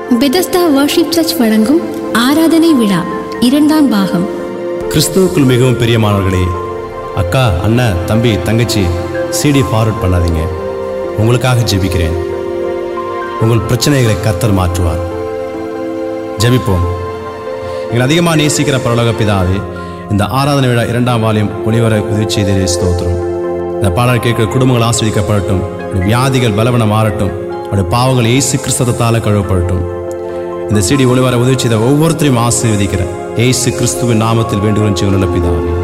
Bethesda worship search வழங்கும் ஆராதனை விழா இரண்டாம் பாகம் கிறிஸ்துவுக்குள் மிகவும் பிரியமானவர்களே அக்கா அண்ணன் தம்பி தங்கச்சி சிடி ஃபார்வர்ட் பண்ணாதீங்க உங்களுக்காக ஜெபிக்கிறேன் உங்கள் பிரச்சனைகளை கர்த்தர் மாற்றுவார் ஜெபிப்போம் எங்களை அதிகமாக நேசிக்கிற பரலோக பிதாவே இந்த ஆராதனை விழா இரண்டாம் வாலியம் ஒளிவர உதவி செய்தே ஸ்தோத்திரம் இந்த பாடல் கேட்கிற குடும்பங்கள் ஆஸ்வதிக்கப்படட்டும் உடைய வியாதிகள் பலவனம் மாறட்டும் அவருடைய பாவங்கள் இயேசு கிறிஸ்தத்தால் கழுவப்படட்டும் இந்த செடி ஒளிவர உதவி செய்த ஒவ்வொருத்தரையும் ஆசீர்வதிக்கிற இயேசு கிறிஸ்துவின் நாமத்தில் வேண்டுகிறோம் ஜீவனுள்ள பிதாவே